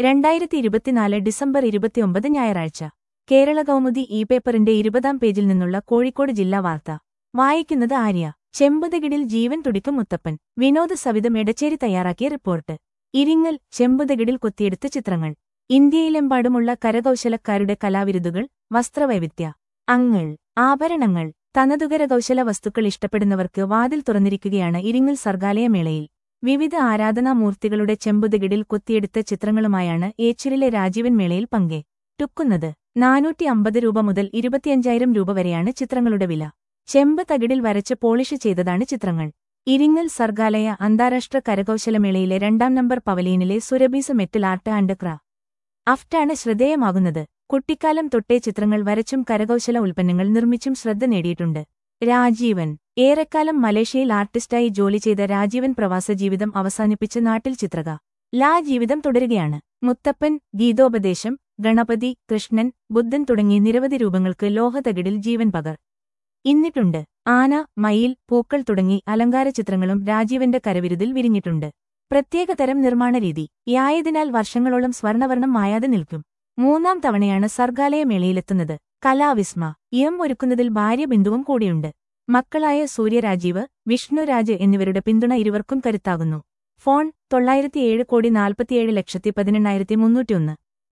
രണ്ടായിരത്തി ഇരുപത്തിനാല് ഡിസംബർ ഇരുപത്തിയൊമ്പത് ഞായറാഴ്ച കേരള കൗമുദി ഇ പേപ്പറിന്റെ ഇരുപതാം പേജിൽ നിന്നുള്ള കോഴിക്കോട് ജില്ലാ വാർത്ത വായിക്കുന്നത് ആര്യ ചെമ്പുതകിടിൽ ജീവൻ തുടിക്കും മുത്തപ്പൻ വിനോദ സവിതം എടച്ചേരി തയ്യാറാക്കിയ റിപ്പോർട്ട് ഇരിങ്ങൽ ചെമ്പുതകിടിൽ കൊത്തിയെടുത്ത ചിത്രങ്ങൾ ഇന്ത്യയിലെമ്പാടുമുള്ള കരകൗശലക്കാരുടെ കലാവിരുതുകൾ വസ്ത്രവൈവിധ്യ അങ്ങൾ ആഭരണങ്ങൾ തനതുകരകൗശല വസ്തുക്കൾ ഇഷ്ടപ്പെടുന്നവർക്ക് വാതിൽ തുറന്നിരിക്കുകയാണ് ഇരിങ്ങൽ സർഗാലയ മേളയിൽ വിവിധ ആരാധനാമൂർത്തികളുടെ ചെമ്പുതകിടിൽ കൊത്തിയെടുത്ത ചിത്രങ്ങളുമായാണ് ഏച്ചിലിലെ രാജീവൻ മേളയിൽ പങ്കെ ടുക്കുന്നത് നാനൂറ്റി അമ്പത് രൂപ മുതൽ ഇരുപത്തിയഞ്ചായിരം രൂപ വരെയാണ് ചിത്രങ്ങളുടെ വില ചെമ്പ് തകിടിൽ വരച്ച് പോളിഷ് ചെയ്തതാണ് ചിത്രങ്ങൾ ഇരിങ്ങൽ സർഗാലയ അന്താരാഷ്ട്ര കരകൗശലമേളയിലെ രണ്ടാം നമ്പർ പവലീനിലെ സുരബീസ് മെറ്റൽ ആർട്ട് ആൻഡ് ക്രാ അഫ്റ്റാണ് ശ്രദ്ധേയമാകുന്നത് കുട്ടിക്കാലം തൊട്ടേ ചിത്രങ്ങൾ വരച്ചും കരകൗശല ഉൽപ്പന്നങ്ങൾ നിർമ്മിച്ചും ശ്രദ്ധ നേടിയിട്ടുണ്ട് രാജീവൻ ഏറെക്കാലം മലേഷ്യയിൽ ആർട്ടിസ്റ്റായി ജോലി ചെയ്ത രാജീവൻ പ്രവാസ ജീവിതം അവസാനിപ്പിച്ച് നാട്ടിൽ ചിത്രക ലാ ജീവിതം തുടരുകയാണ് മുത്തപ്പൻ ഗീതോപദേശം ഗണപതി കൃഷ്ണൻ ബുദ്ധൻ തുടങ്ങി നിരവധി രൂപങ്ങൾക്ക് ലോഹതകിടിൽ ജീവൻ പകർ ഇന്നിട്ടുണ്ട് ആന മയിൽ പൂക്കൾ തുടങ്ങി അലങ്കാര ചിത്രങ്ങളും രാജീവന്റെ കരവിരുതിൽ വിരിഞ്ഞിട്ടുണ്ട് പ്രത്യേകതരം നിർമ്മാണ രീതി യായതിനാൽ വർഷങ്ങളോളം സ്വർണവർണ്ണം മായാതെ നിൽക്കും മൂന്നാം തവണയാണ് സർഗാലയ മേളയിലെത്തുന്നത് കലാവിസ്മ ഇയം ഒരുക്കുന്നതിൽ ഭാര്യ ബിന്ദുവും കൂടിയുണ്ട് മക്കളായ സൂര്യരാജീവ് വിഷ്ണുരാജ് എന്നിവരുടെ പിന്തുണ ഇരുവർക്കും കരുത്താകുന്നു ഫോൺ തൊള്ളായിരത്തിയേഴ് കോടി നാൽപ്പത്തിയേഴ് ലക്ഷത്തി പതിനെണ്ണായിരത്തി മുന്നൂറ്റിയൊന്ന്